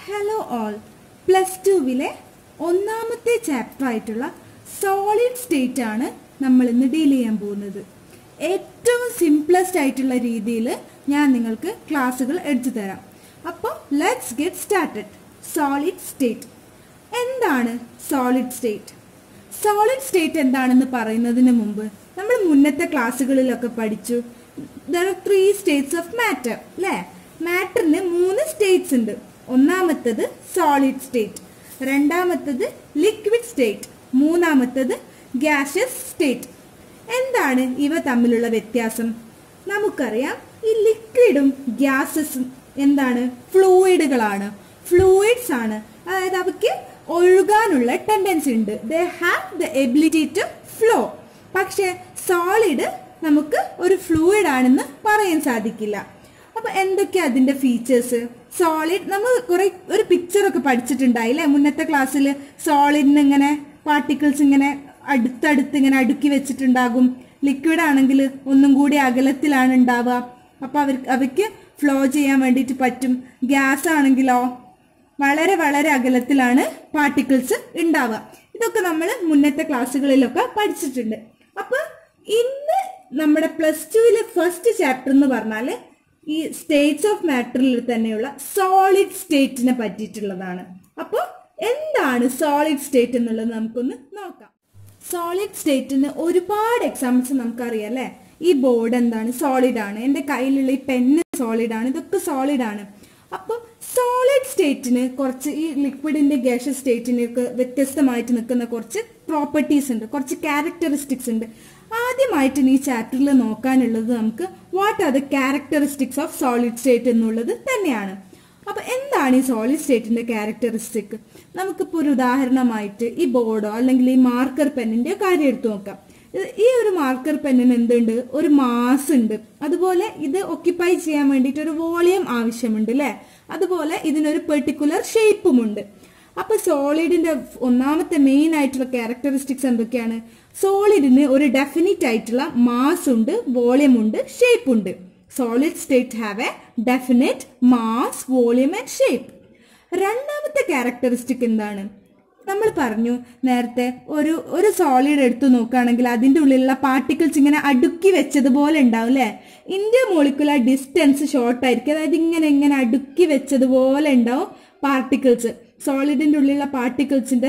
hello all plus ടുവിലെ ഒന്നാമത്തെ chapter ആയിട്ടുള്ള solid state ആണ് നമ്മൾ ഇന്ന് ഡീൽ ചെയ്യാൻ പോകുന്നത് ഏറ്റവും സിംപ്ലസ്റ്റ് ആയിട്ടുള്ള രീതിയിൽ ഞാൻ നിങ്ങൾക്ക് ക്ലാസ്സുകൾ എടുത്തു തരാം അപ്പോൾ let's get started solid state എന്താണ് സോളിഡ് സ്റ്റേറ്റ് സോളിഡ് സ്റ്റേറ്റ് എന്താണെന്ന് പറയുന്നതിന് മുമ്പ് നമ്മൾ മുന്നത്തെ ക്ലാസ്സുകളിലൊക്കെ പഠിച്ചു there are three states of matter അല്ലേ മാറ്ററിന് മൂന്ന് സ്റ്റേറ്റ്സ് ഉണ്ട് ഒന്നാമത്തത് സോളിഡ് സ്റ്റേറ്റ് രണ്ടാമത്തത് ലിക്വിഡ് സ്റ്റേറ്റ് മൂന്നാമത്തത് ഗ്യാഷ്യസ് സ്റ്റേറ്റ് എന്താണ് ഇവ തമ്മിലുള്ള വ്യത്യാസം നമുക്കറിയാം ഈ ലിക്വിഡും ഗ്യാസസും എന്താണ് ഫ്ലൂയിഡുകളാണ് ഫ്ലൂയിഡ്സ് ആണ് അതായത് അവയ്ക്ക് ഒഴുകാനുള്ള ടെൻഡൻസി ഉണ്ട് they have the ability to flow പക്ഷേ സോളിഡ് നമുക്ക് ഒരു ഫ്ലൂയിഡ് ആണെന്ന് പറയാൻ സാധിക്കില്ല അപ്പൊ എന്തൊക്കെയാ അതിന്റെ ഫീച്ചേഴ്സ് സോളിഡ് നമ്മൾ കുറെ ഒരു പിക്ചർ ഒക്കെ പഠിച്ചിട്ടുണ്ടായി അല്ലേ മുന്നത്തെ ക്ലാസ്സിൽ സോളിഡിന് ഇങ്ങനെ പാർട്ടിക്കിൾസ് ഇങ്ങനെ അടുത്തടുത്ത് ഇങ്ങനെ അടുക്കി വെച്ചിട്ടുണ്ടാകും ലിക്വിഡ് ആണെങ്കിൽ ഒന്നും കൂടി അകലത്തിലാണ് ഉണ്ടാവുക അപ്പൊ അവർ അവയ്ക്ക് ഫ്ലോ ചെയ്യാൻ വേണ്ടിയിട്ട് പറ്റും ഗ്യാസ് ആണെങ്കിലോ വളരെ വളരെ അകലത്തിലാണ് പാർട്ടിക്കിൾസ് ഉണ്ടാവുക ഇതൊക്കെ നമ്മൾ മുന്നത്തെ ക്ലാസ്സുകളിലൊക്കെ പഠിച്ചിട്ടുണ്ട് അപ്പൊ ഇന്ന് നമ്മുടെ പ്ലസ് ടുവിലെ ഫസ്റ്റ് ചാപ്റ്റർ എന്ന് പറഞ്ഞാല് ഈ സ്റ്റേറ്റ്സ് ഓഫ് മാറ്ററിൽ തന്നെയുള്ള സോളിഡ് സ്റ്റേറ്റിനെ പറ്റിയിട്ടുള്ളതാണ് അപ്പോൾ എന്താണ് സോളിഡ് സ്റ്റേറ്റ് എന്നുള്ളത് നമുക്കൊന്ന് നോക്കാം സോളിഡ് സ്റ്റേറ്റിന് ഒരുപാട് എക്സാമ്പിൾസ് നമുക്കറിയാം അല്ലേ ഈ ബോർഡ് എന്താണ് സോളിഡ് ആണ് എൻ്റെ കയ്യിലുള്ള ഈ പെന്ന് സോളിഡ് ആണ് ഇതൊക്കെ സോളിഡ് ആണ് അപ്പോൾ സോളിഡ് സ്റ്റേറ്റിന് കുറച്ച് ഈ ലിക്വിഡിന്റെ ഗ്യാഷസ് സ്റ്റേറ്റിനൊക്കെ വ്യത്യസ്തമായിട്ട് നിൽക്കുന്ന കുറച്ച് പ്രോപ്പർട്ടീസ് ഉണ്ട് കുറച്ച് ക്യാരക്ടറിസ്റ്റിക്സ് ഉണ്ട് ആദ്യമായിട്ട് ഈ ചാപ്റ്ററിൽ നോക്കാനുള്ളത് നമുക്ക് what are the characteristics of solid state എന്നുള്ളത് തന്നെയാണ് അപ്പൊ എന്താണ് ഈ സോളിഡ് സ്റ്റേറ്റിന്റെ ക്യാരക്ടറിസ്റ്റിക് നമുക്കിപ്പോൾ ഒരു ഉദാഹരണമായിട്ട് ഈ ബോർഡോ അല്ലെങ്കിൽ ഈ മാർക്കർ പെന്നിന്റെ കാര്യം എടുത്തു നോക്കാം ഇത് ഈ ഒരു മാർക്കർ പെന്നിന് എന്തുണ്ട് ഒരു മാസ് ഉണ്ട് അതുപോലെ ഇത് ഒക്യുപ്പൈ ചെയ്യാൻ വേണ്ടിയിട്ട് ഒരു വോളിയം ആവശ്യമുണ്ട് അല്ലേ അതുപോലെ ഇതിനൊരു പെർട്ടിക്കുലർ ഷേപ്പുമുണ്ട് അപ്പൊ സോളിഡിന്റെ ഒന്നാമത്തെ മെയിൻ ആയിട്ടുള്ള ക്യാരക്ടറിസ്റ്റിക്സ് എന്തൊക്കെയാണ് സോളിഡിന് ഒരു ഡെഫിനിറ്റ് ആയിട്ടുള്ള മാസ് ഉണ്ട് വോളിയം ഉണ്ട് ഷേപ്പ് ഉണ്ട് solid state have a definite mass volume and shape രണ്ടാമത്തെ ക്യാരക്ടറിസ്റ്റിക് എന്താണ് നമ്മൾ പറഞ്ഞു നേരത്തെ ഒരു ഒരു സോളിഡ് എടുത്തു നോക്കുകയാണെങ്കിൽ അതിൻ്റെ ഉള്ളിലുള്ള പാർട്ടിക്കിൾസ് ഇങ്ങനെ അടുക്കി വെച്ചതുപോലെ ഉണ്ടാവും അല്ലേ ഇന്റർ മോളിക്കുലർ ഡിസ്റ്റൻസ് ഷോർട്ട് ആയിരിക്കും അതായത് ഇങ്ങനെ ഇങ്ങനെ അടുക്കി വെച്ചതുപോലെ ഉണ്ടാവും പാർട്ടിക്കിൾസ് സോളിഡിന്റെ ഉള്ളിലുള്ള പാർട്ടിക്കിൾസിന്റെ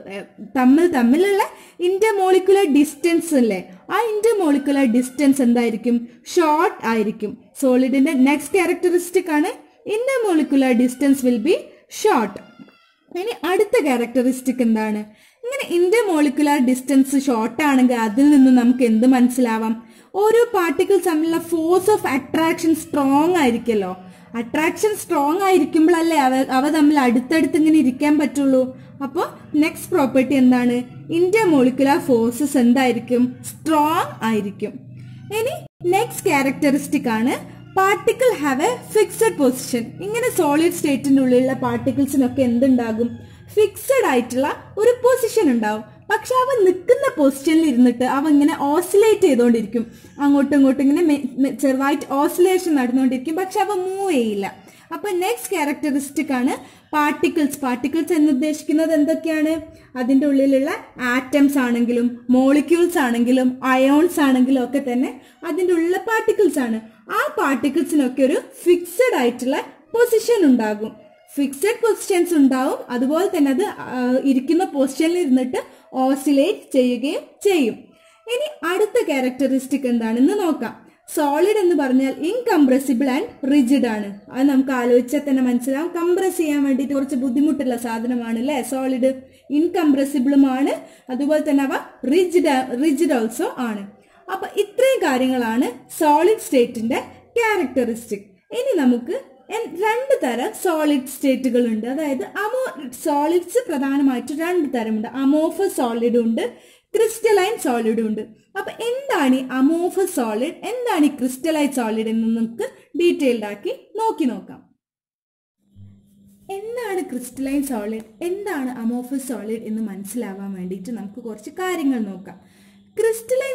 തമ്മിൽ തമ്മിലുള്ള ഇന്റർ മോളിക്കുലർ ഡിസ്റ്റൻസ് അല്ലേ ആ ഇന്റർ മോളിക്കുലർ ഡിസ്റ്റൻസ് എന്തായിരിക്കും ഷോർട്ട് ആയിരിക്കും സോളിഡിന്റെ നെക്സ്റ്റ് ക്യാരക്ടറിസ്റ്റിക് ആണ് intermolecular distance will be short ഇനി അടുത്ത ക്യാരക്ടറിസ്റ്റിക് എന്താണ് ഇങ്ങനെ ഇന്റർ മോളിക്കുലർ ഡിസ്റ്റൻസ് ഷോർട്ട് ആണെങ്കിൽ അതിൽ നിന്ന് നമുക്ക് എന്ത് മനസ്സിലാവാം ഓരോ പാർട്ടിക്കിൾസ് തമ്മിലുള്ള ഫോഴ്സ് ഓഫ് അട്രാക്ഷൻ സ്ട്രോങ് ആയിരിക്കുമല്ലോ അട്രാക്ഷൻ സ്ട്രോങ് ആയിരിക്കുമ്പോഴല്ലേ അവ അവ തമ്മിൽ അടുത്തടുത്ത് ഇങ്ങനെ ഇരിക്കാൻ പറ്റുള്ളൂ അപ്പോൾ നെക്സ്റ്റ് പ്രോപ്പർട്ടി എന്താണ് ഇന്റർ മോളിക്കുലർ ഫോഴ്സസ് എന്തായിരിക്കും സ്ട്രോങ് ആയിരിക്കും ഇനി നെക്സ്റ്റ് ക്യാരക്ടറിസ്റ്റിക് ആണ് particle have a fixed position ഇങ്ങനെ സോളിഡ് സ്റ്റേറ്റിന്റെ ഉള്ളിലുള്ള പാർട്ടിക്കിൾസിനൊക്കെ എന്തുണ്ടാകും ഫിക്സഡ് ആയിട്ടുള്ള ഒരു പൊസിഷൻ ഉണ്ടാവും പക്ഷെ അവ നിൽക്കുന്ന പൊസിഷനിൽ ഇരുന്നിട്ട് അവ ഇങ്ങനെ ഓസിലേറ്റ് ചെയ്തുകൊണ്ടിരിക്കും അങ്ങോട്ടും ഇങ്ങോട്ടും ഇങ്ങനെ ചെറുതായിട്ട് ഓസിലേഷൻ നടന്നുകൊണ്ടിരിക്കും പക്ഷെ അവ മൂവ് ചെയ്യില്ല അപ്പൊ നെക്സ്റ്റ് ക്യാരക്ടറിസ്റ്റിക് ആണ് പാർട്ടിക്കിൾസ് പാർട്ടിക്കിൾസ് എന്ന് ഉദ്ദേശിക്കുന്നത് എന്തൊക്കെയാണ് അതിൻ്റെ ഉള്ളിലുള്ള ആറ്റംസ് ആണെങ്കിലും മോളിക്യൂൾസ് ആണെങ്കിലും അയോൺസ് ആണെങ്കിലും ഒക്കെ തന്നെ അതിൻ്റെ ഉള്ളിലുള്ള പാർട്ടിക്കിൾസ് ആണ് ആ പാർട്ടിക്കിൾസിനൊക്കെ ഒരു ഫിക്സഡ് ആയിട്ടുള്ള പൊസിഷൻ ഉണ്ടാകും ഫിക്സഡ് പൊസിഷൻസ് ഉണ്ടാവും അതുപോലെ തന്നെ അത് ഇരിക്കുന്ന പൊസിഷനിൽ ഇരുന്നിട്ട് ഓസിലേറ്റ് ചെയ്യുകയും ചെയ്യും ഇനി അടുത്ത ക്യാരക്ടറിസ്റ്റിക് എന്താണെന്ന് നോക്കാം സോളിഡ് എന്ന് പറഞ്ഞാൽ ഇൻകംപ്രസിബിൾ ആൻഡ് റിജിഡ് ആണ് അത് നമുക്ക് ആലോചിച്ചാൽ തന്നെ മനസ്സിലാവും കംപ്രസ് ചെയ്യാൻ വേണ്ടിയിട്ട് കുറച്ച് ബുദ്ധിമുട്ടുള്ള സാധനമാണ് അല്ലേ സോളിഡ് ഇൻകംപ്രസിബിളുമാണ് അതുപോലെ തന്നെ അവ റിജിഡ് റിജിഡ് ഓൾസോ ആണ് അപ്പൊ ഇത്രയും കാര്യങ്ങളാണ് സോളിഡ് സ്റ്റേറ്റിന്റെ ക്യാരക്ടറിസ്റ്റിക് ഇനി നമുക്ക് രണ്ട് തരം സോളിഡ് സ്റ്റേറ്റുകൾ ഉണ്ട് അതായത് അമോ സോളിഡ്സ് പ്രധാനമായിട്ട് രണ്ട് തരമുണ്ട് അമോഫസ് സോളിഡ് ഉണ്ട് ക്രിസ്റ്റലൈൻ സോളിഡ് ഉണ്ട് അപ്പൊ എന്താണ് ഈ അമോഫസ് സോളിഡ് എന്താണ് ഈ ക്രിസ്റ്റലൈൻ സോളിഡ് എന്ന് നമുക്ക് ഡീറ്റെയിൽഡ് ആക്കി നോക്കി നോക്കാം എന്താണ് ക്രിസ്റ്റലൈൻ സോളിഡ് എന്താണ് അമോഫസ് സോളിഡ് എന്ന് മനസ്സിലാവാൻ വേണ്ടിയിട്ട് നമുക്ക് കുറച്ച് കാര്യങ്ങൾ നോക്കാം ക്രിസ്റ്റലൈൻ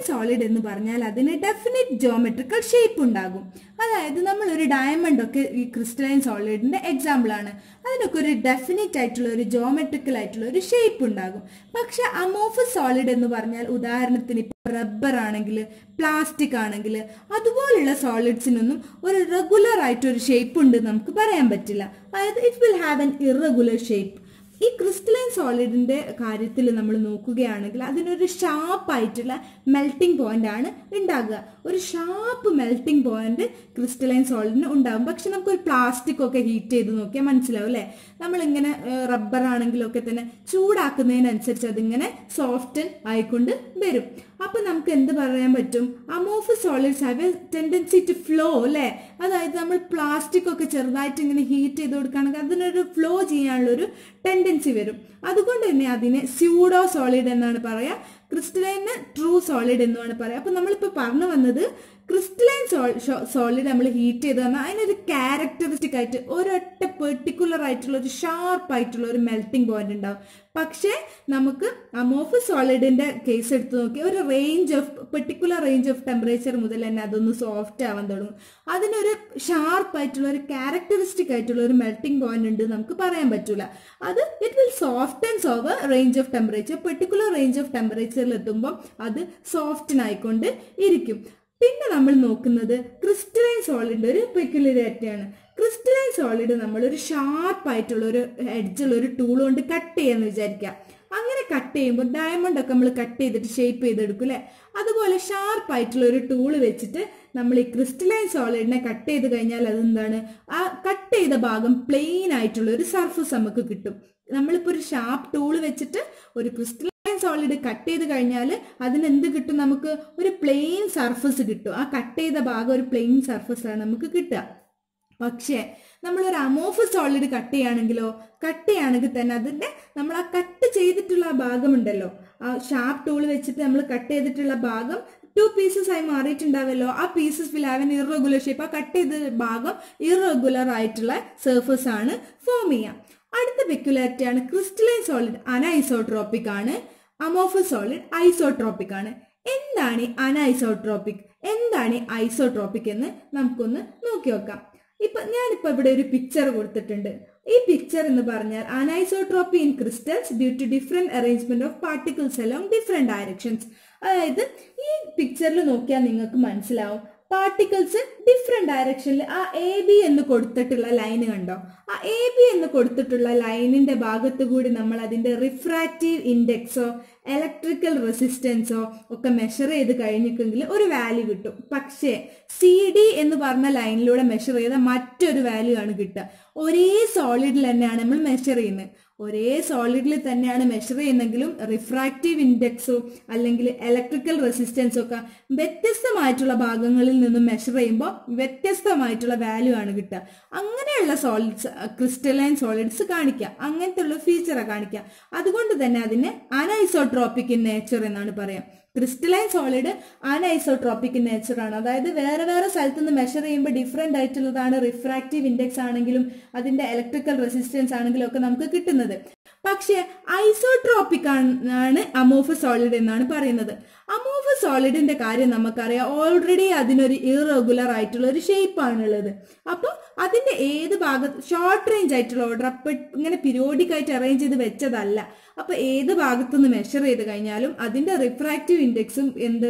സോളിഡ് എന്ന് പറഞ്ഞാൽ അതിന് ഡെഫിനിറ്റ് ജോമെട്രിക്കൽ ഷേപ്പ് ഉണ്ടാകും അതായത് നമ്മൾ ഒരു ഡയമണ്ട് ഒക്കെ ഈ ക്രിസ്റ്റലൈൻ സോളിഡിന്റെ എക്സാമ്പിൾ ആണ് അതിനൊക്കെ ഒരു ഡെഫിനിറ്റ് ആയിട്ടുള്ള ഒരു ജോമെട്രിക്കൽ ആയിട്ടുള്ള ഒരു ഷേപ്പ് ഉണ്ടാകും പക്ഷെ അമോഫസ് സോളിഡ് എന്ന് പറഞ്ഞാൽ ഉദാഹരണത്തിന് ഇപ്പൊ റബ്ബർ ആണെങ്കിൽ പ്ലാസ്റ്റിക് ആണെങ്കിൽ അതുപോലുള്ള സോളിഡ്സിനൊന്നും ഒരു റെഗുലർ ആയിട്ട് ഒരു ഷേപ്പ് ഉണ്ട് നമുക്ക് പറയാൻ പറ്റില്ല അതായത് it will have an irregular shape ഈ ക്രിസ്റ്റലൈൻ സോളിഡിന്റെ കാര്യത്തിൽ നമ്മൾ നോക്കുകയാണെങ്കിൽ അതിനൊരു ഷാർപ്പ് ആയിട്ടുള്ള മെൽറ്റിംഗ് പോയിന്റ് ആണ് ഉണ്ടാകുക ഒരു ഷാർപ്പ് മെൽറ്റിംഗ് പോയിന്റ് ക്രിസ്റ്റലൈൻ സോളിഡിന് ഉണ്ടാകും പക്ഷെ നമുക്ക് ഒരു പ്ലാസ്റ്റിക് ഒക്കെ ഹീറ്റ് ചെയ്ത് നോക്കിയാൽ മനസ്സിലാവും അല്ലേ നമ്മളിങ്ങനെ റബ്ബർ ആണെങ്കിലൊക്കെ തന്നെ ചൂടാക്കുന്നതിനനുസരിച്ച് അതിങ്ങനെ സോഫ്റ്റൻ ആയിക്കൊണ്ട് വരും അപ്പൊ നമുക്ക് എന്ത് പറയാൻ പറ്റും amorphous solids have a tendency to flow അല്ലേ അതായത് നമ്മൾ പ്ലാസ്റ്റിക് ഒക്കെ ചെറുതായിട്ട് ഇങ്ങനെ ഹീറ്റ് ചെയ്ത് കൊടുക്കുകയാണെങ്കിൽ അതിനൊരു ഫ്ലോ ചെയ്യാനുള്ള ഒരു ടെൻഡൻസി വരും അതുകൊണ്ട് തന്നെ അതിനെ സ്യൂഡോ സോളിഡ് എന്നാണ് പറയാ ക്രിസ്റ്റലൈന് ട്രൂ സോളിഡ് എന്നുമാണ് പറയാം അപ്പൊ നമ്മളിപ്പോ പറഞ്ഞു വന്നത് ക്രിസ്റ്റലൈൻ സോളിഡ് നമ്മൾ ഹീറ്റ് ചെയ്ത് വന്നാൽ അതിനൊരു ക്യാരക്ടറിസ്റ്റിക് ആയിട്ട് ഒരൊറ്റ പെർട്ടിക്കുലർ ആയിട്ടുള്ള ഒരു ഷാർപ്പ് ആയിട്ടുള്ള ഒരു മെൽറ്റിംഗ് പോയിന്റ് ഉണ്ടാവും പക്ഷേ നമുക്ക് അമോഫ് സോളിഡിന്റെ കേസ് എടുത്ത് നോക്കി ഒരു range of particular range of temperature മുതൽ തന്നെ അതൊന്ന് സോഫ്റ്റ് ആവാൻ തുടങ്ങും അതിനൊരു ഷാർപ്പ് ആയിട്ടുള്ള ഒരു ക്യാരക്ടറിസ്റ്റിക് ആയിട്ടുള്ള ഒരു മെൽറ്റിംഗ് പോയിന്റ് ഉണ്ട് നമുക്ക് പറയാൻ പറ്റൂല അത് it will softens over range of temperature particular range of ടെമ്പറേച്ചറിൽ എത്തുമ്പോൾ അത് സോഫ്റ്റനായിക്കൊണ്ട് ഇരിക്കും പിന്നെ നമ്മൾ നോക്കുന്നത് ക്രിസ്റ്റലൈൻ സോളിഡിന്റെ ഒരു പെക്യുലറിറ്റിയാണ് ക്രിസ്റ്റലൈൻ സോളിഡ് നമ്മൾ ഒരു ഷാർപ്പ് ആയിട്ടുള്ള ഒരു എഡ്ജുള്ള ഒരു ടൂൾ കൊണ്ട് കട്ട് ചെയ്യാന്ന് വിചാരിക്കാം അങ്ങനെ കട്ട് ചെയ്യുമ്പോൾ ഡയമണ്ട് ഒക്കെ നമ്മൾ കട്ട് ചെയ്തിട്ട് ഷേപ്പ് ചെയ്തെടുക്കും അല്ലേ അതുപോലെ ഷാർപ്പ് ആയിട്ടുള്ള ഒരു ടൂൾ വെച്ചിട്ട് നമ്മൾ ഈ ക്രിസ്റ്റലൈൻ സോളിഡിനെ കട്ട് ചെയ്ത് കഴിഞ്ഞാൽ അതെന്താണ് ആ കട്ട് ചെയ്ത ഭാഗം പ്ലെയിൻ ആയിട്ടുള്ള ഒരു സർഫസ് നമുക്ക് കിട്ടും നമ്മളിപ്പോൾ ഒരു ഷാർപ്പ് ടൂൾ വെച്ചിട്ട് ഒരു ക്രിസ്റ്റലൈൻ സോളിഡ് കട്ട് ചെയ്ത് കഴിഞ്ഞാൽ അതിന് എന്ത് കിട്ടും നമുക്ക് ഒരു പ്ലെയിൻ സർഫസ് കിട്ടും ആ കട്ട് ചെയ്ത ഭാഗം ഒരു പ്ലെയിൻ സർഫസ് ആണ് നമുക്ക് കിട്ടുക പക്ഷേ നമ്മൾ ഒരു അമോഫ് സോളിഡ് കട്ട് ചെയ്യുകയാണെങ്കിലോ കട്ട് ചെയ്യുകയാണെങ്കിൽ തന്നെ അതിന്റെ നമ്മൾ ആ കട്ട് ചെയ്തിട്ടുള്ള ആ ഭാഗമുണ്ടല്ലോ ആ ഷാർപ്പ് ടൂൾ വെച്ചിട്ട് നമ്മൾ കട്ട് ചെയ്തിട്ടുള്ള ഭാഗം ടു പീസസ് ആയി മാറിയിട്ടുണ്ടാവല്ലോ ആ pieces will have an irregular shape ആ കട്ട് ചെയ്ത ഭാഗം ഇറഗുലർ ആയിട്ടുള്ള സർഫസ് ആണ് ഫോം ചെയ്യുക അടുത്ത പെക്യുലാരിറ്റി ആണ് ക്രിസ്റ്റലൈൻ സോളിഡ് അനൈസോട്രോപ്പിക് ആണ് അമോഫസ് സോളിഡ് ഐസോട്രോപ്പിക് ആണ് എന്താണ് ഈ അനൈസോട്രോപ്പിക് എന്താണ് ഈ ഐസോട്രോപ്പിക് എന്ന് നമുക്കൊന്ന് നോക്കി നോക്കാം ഇപ്പൊ ഞാനിപ്പോ ഇവിടെ ഒരു പിക്ചർ കൊടുത്തിട്ടുണ്ട് ഈ പിക്ചർ എന്ന് പറഞ്ഞാൽ anisotropy in crystals due to different arrangement of particles along different directions അതായത് ഈ പിക്ചറിൽ നോക്കിയാൽ നിങ്ങൾക്ക് മനസ്സിലാവും പാർട്ടിക്കിൾസ് ഡിഫറെന്റ് ഡയറക്ഷനിൽ ആ എ ബി എന്ന് കൊടുത്തിട്ടുള്ള ലൈന് കണ്ടോ ആ എ ബി എന്ന് കൊടുത്തിട്ടുള്ള ലൈനിന്റെ ഭാഗത്ത് കൂടി നമ്മൾ അതിന്റെ റിഫ്രാക്റ്റീവ് ഇൻഡെക്സോ ഇലക്ട്രിക്കൽ റെസിസ്റ്റൻസോ ഒക്കെ മെഷർ ചെയ്ത് കഴിഞ്ഞിട്ടെങ്കിൽ ഒരു വാല്യൂ കിട്ടും പക്ഷേ സി ഡി എന്ന് പറഞ്ഞ ലൈനിലൂടെ മെഷർ ചെയ്ത മറ്റൊരു വാല്യൂ ആണ് കിട്ടുക ഒരേ സോളിഡിൽ തന്നെയാണ് നമ്മൾ മെഷർ ചെയ്യുന്നത് ഒരേ സോളിഡിൽ തന്നെയാണ് മെഷർ ചെയ്യുന്നെങ്കിലും റിഫ്രാക്റ്റീവ് ഇൻഡെക്സോ അല്ലെങ്കിൽ ഇലക്ട്രിക്കൽ റെസിസ്റ്റൻസോ ഒക്കെ വ്യത്യസ്തമായിട്ടുള്ള ഭാഗങ്ങളിൽ നിന്നും മെഷർ ചെയ്യുമ്പോൾ വ്യത്യസ്തമായിട്ടുള്ള വാല്യൂ ആണ് കിട്ടുക അങ്ങനെയുള്ള സോളിഡ്സ് ക്രിസ്റ്റലൈൻ സോളിഡ്സ് കാണിക്കുക അങ്ങനത്തെ ഉള്ള ഫീച്ചറാണ് കാണിക്കുക അതുകൊണ്ട് തന്നെ അതിനെ അനൈസോട്രോപ്പിക് ഇൻ നേച്ചർ എന്നാണ് പറയാം crystalline solid anisotropic in nature ആണ് അതായത് വേറെ വേറെ സ്ഥലത്ത് നിന്ന് മെഷർ ചെയ്യുമ്പോൾ ഡിഫറെന്റ് ആയിട്ടുള്ളതാണ് റിഫ്രാക്റ്റീവ് ഇൻഡെക്സ് ആണെങ്കിലും അതിന്റെ ഇലക്ട്രിക്കൽ റെസിസ്റ്റൻസ് ആണെങ്കിലും ഒക്കെ നമുക്ക് കിട്ടുന്നത് പക്ഷേ ഐസോട്രോപ്പിക് ആണ് അമോഫ് സോളിഡ് എന്നാണ് പറയുന്നത് അമോഫ് സോളിഡിന്റെ കാര്യം നമുക്കറിയാം ഓൾറെഡി അതിനൊരു ഇറഗുലർ ആയിട്ടുള്ള ഒരു ഷേപ്പ് ആണുള്ളത് അപ്പോൾ അതിന്റെ ഏത് ഭാഗത്ത് ഷോർട്ട് റേഞ്ച് ആയിട്ടുള്ള ഓർഡർ അപ്പൊ ഇങ്ങനെ പീരിയോഡിക് ആയിട്ട് അറേഞ്ച് ചെയ്ത് വെച്ചതല്ല അപ്പൊ ഏത് ഭാഗത്തുനിന്ന് മെഷർ ചെയ്ത് കഴിഞ്ഞാലും അതിന്റെ റിഫ്രാക്റ്റീവ് ഇൻഡെക്സും എന്ത്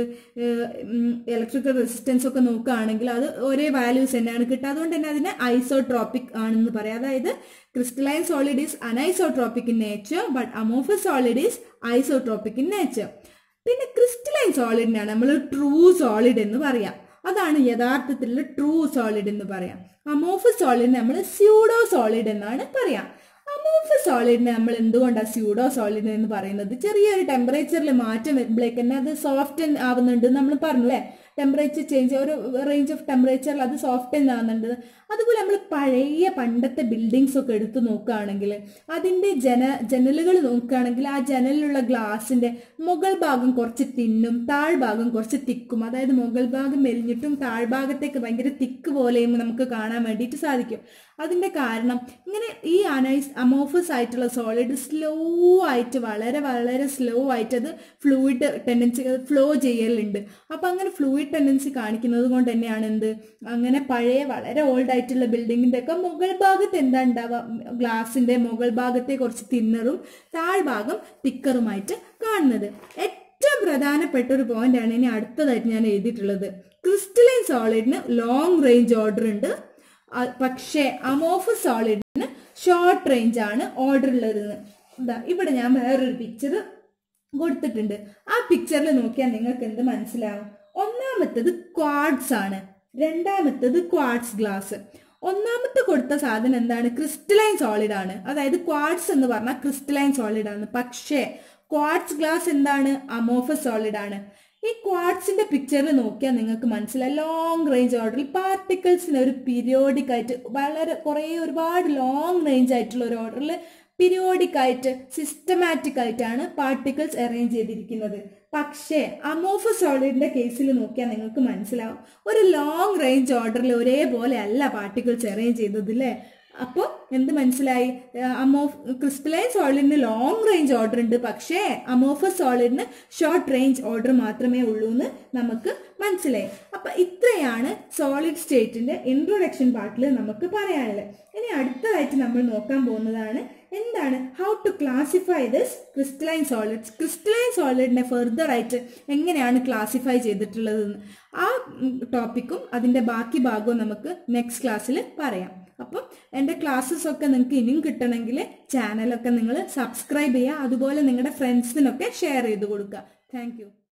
ഇലക്ട്രിക്കൽ റെസിസ്റ്റൻസ് ഒക്കെ നോക്കുകയാണെങ്കിൽ അത് ഒരേ വാല്യൂസ് തന്നെയാണ് കിട്ടുക അതുകൊണ്ട് തന്നെ അതിനെ ഐസോട്രോപ്പിക് ആണെന്ന് പറയാം അതായത് crystalline solid is anisotropic in nature but amorphous solid is isotropic in nature പിന്നെ ക്രിസ്റ്റലൈൻ സോളിഡിനാണ് നമ്മൾ ട്രൂ സോളിഡ് എന്ന് പറയാം അതാണ് യഥാർത്ഥത്തിലുള്ള ട്രൂ സോളിഡ് എന്ന് പറയാം അമോഫസ് സോളിഡിനെ നമ്മൾ സ്യൂഡോ സോളിഡ് എന്നാണ് പറയാം അമോഫ് സോളിഡിനെ നമ്മൾ എന്തുകൊണ്ടാണ് സ്യൂഡോ സോളിഡ് എന്ന് പറയുന്നത് ചെറിയൊരു ടെമ്പറേച്ചറിൽ മാറ്റം വരുമ്പോഴേക്ക് തന്നെ അത് സോഫ്റ്റ് ആവുന്നുണ്ട് നമ്മൾ പറഞ്ഞല്ലേ ടെമ്പറേച്ചർ ചേഞ്ച് ഒരു റേഞ്ച് ഓഫ് ടെമ്പറേച്ചറിൽ അത് സോഫ്റ്റ് ആകുന്നുണ്ട് അതുപോലെ നമ്മൾ പഴയ പണ്ടത്തെ ബിൽഡിങ്സ് ഒക്കെ എടുത്തു നോക്കുകയാണെങ്കിൽ അതിൻ്റെ ജന ജനലുകൾ നോക്കുകയാണെങ്കിൽ ആ ജനലിലുള്ള ഗ്ലാസിന്റെ മുകൾ ഭാഗം കുറച്ച് തിന്നും താഴ്ഭാഗം കുറച്ച് തിക്കും അതായത് മുകൾ ഭാഗം മെലിഞ്ഞിട്ടും താഴ്ഭാഗത്തേക്ക് ഭയങ്കര തിക്ക് പോലെയും നമുക്ക് കാണാൻ വേണ്ടിയിട്ട് സാധിക്കും അതിന്റെ കാരണം ഇങ്ങനെ ഈ അനൈസ് അമോഫസ് ആയിട്ടുള്ള സോളിഡ് സ്ലോ ആയിട്ട് വളരെ വളരെ സ്ലോ ആയിട്ട് അത് ഫ്ലൂയിഡ് ടെൻഡൻസി ഫ്ലോ ചെയ്യലുണ്ട് അപ്പൊ അങ്ങനെ ഫ്ലൂയിഡ് ടെൻഡൻസി കാണിക്കുന്നത് കൊണ്ട് തന്നെയാണ് എന്ത് അങ്ങനെ പഴയ വളരെ ഓൾഡ് ആയിട്ടുള്ള ബിൽഡിങ്ങിന്റെ ഒക്കെ മുകൾ ഭാഗത്ത് എന്താ ഉണ്ടാവുക ഗ്ലാസിന്റെ മുകൾ ഭാഗത്തെ കുറച്ച് തിന്നറും താഴ്ഭാഗം തിക്കറുമായിട്ട് കാണുന്നത് ഏറ്റവും പ്രധാനപ്പെട്ട ഒരു പോയിന്റ് ആണ് ഇനി അടുത്തതായിട്ട് ഞാൻ എഴുതിയിട്ടുള്ളത് ക്രിസ്റ്റലൈൻ സോളിഡിന് ലോങ് റേഞ്ച് ഓർഡർ ഉണ്ട് അ- പക്ഷേ അമോഫ് സോളിഡിന് ഷോർട്ട് റേഞ്ച് ആണ് ഓർഡർ ഉള്ളതെന്ന് ഇതാ ഇവിടെ ഞാൻ വേറൊരു പിക്ചർ കൊടുത്തിട്ടുണ്ട് ആ പിക്ചറിൽ നോക്കിയാൽ നിങ്ങൾക്ക് എന്ത് മനസ്സിലാവും ഒന്നാമത്തത് ക്വാഡ്സ് ആണ് രണ്ടാമത്തത് ക്വാഡ്സ് ഗ്ലാസ് ഒന്നാമത്തെ കൊടുത്ത സാധനം എന്താണ് ക്രിസ്റ്റലൈൻ സോളിഡ് ആണ് അതായത് ക്വാഡ്സ് എന്ന് പറഞ്ഞാൽ ക്രിസ്റ്റലൈൻ സോളിഡ് ആണ് പക്ഷേ ക്വാഡ്സ് ഗ്ലാസ് എന്താണ് അമോഫസ് സോളിഡ് ആണ് ഈ ക്വാഡ്സിന്റെ പിക്ചറിൽ നോക്കിയാൽ നിങ്ങൾക്ക് മനസ്സിലായി ലോങ് റേഞ്ച് ഓർഡറിൽ പാർട്ടിക്കിൾസിന് ഒരു പീരിയോഡിക് ആയിട്ട് വളരെ കുറേ ഒരുപാട് ലോങ് റേഞ്ച് ആയിട്ടുള്ള ഒരു ഓർഡറിൽ പീരിയോഡിക് ആയിട്ട് സിസ്റ്റമാറ്റിക് ആയിട്ടാണ് പാർട്ടിക്കിൾസ് അറേഞ്ച് ചെയ്തിരിക്കുന്നത് പക്ഷേ അമോഫ സോളിഡിന്റെ കേസിൽ നോക്കിയാൽ നിങ്ങൾക്ക് മനസ്സിലാവും ഒരു ലോങ് റേഞ്ച് ഓർഡറിൽ ഒരേപോലെ അല്ല പാർട്ടിക്കിൾസ് അറേഞ്ച് ചെയ്തത് അല്ലേ അപ്പോൾ എന്ത് മനസ്സിലായി അമോഫ് ക്രിസ്റ്റലൈൻ സോളിഡിന് ലോങ് റേഞ്ച് ഓർഡർ ഉണ്ട് പക്ഷേ അമോഫസ് സോളിഡിന് ഷോർട്ട് റേഞ്ച് ഓർഡർ മാത്രമേ ഉള്ളൂ എന്ന് നമുക്ക് മനസ്സിലായി അപ്പൊ ഇത്രയാണ് സോളിഡ് സ്റ്റേറ്റിന്റെ ഇൻട്രൊഡക്ഷൻ പാർട്ടിൽ നമുക്ക് പറയാനുള്ളത് ഇനി അടുത്തതായിട്ട് നമ്മൾ നോക്കാൻ പോകുന്നതാണ് എന്താണ് how to classify this crystalline solids crystalline സോളിഡിനെ ഫെർദർ ആയിട്ട് എങ്ങനെയാണ് ക്ലാസിഫൈ ചെയ്തിട്ടുള്ളതെന്ന് ആ ടോപ്പിക്കും അതിന്റെ ബാക്കി ഭാഗവും നമുക്ക് നെക്സ്റ്റ് ക്ലാസ്സിൽ പറയാം അപ്പം എൻ്റെ ക്ലാസ്സസ് ഒക്കെ നിങ്ങൾക്ക് ഇനിയും കിട്ടണമെങ്കിൽ ചാനലൊക്കെ നിങ്ങൾ സബ്സ്ക്രൈബ് ചെയ്യുക അതുപോലെ നിങ്ങളുടെ ഫ്രണ്ട്സിനൊക്കെ ഷെയർ ചെയ്ത് കൊടുക്കുക താങ്ക്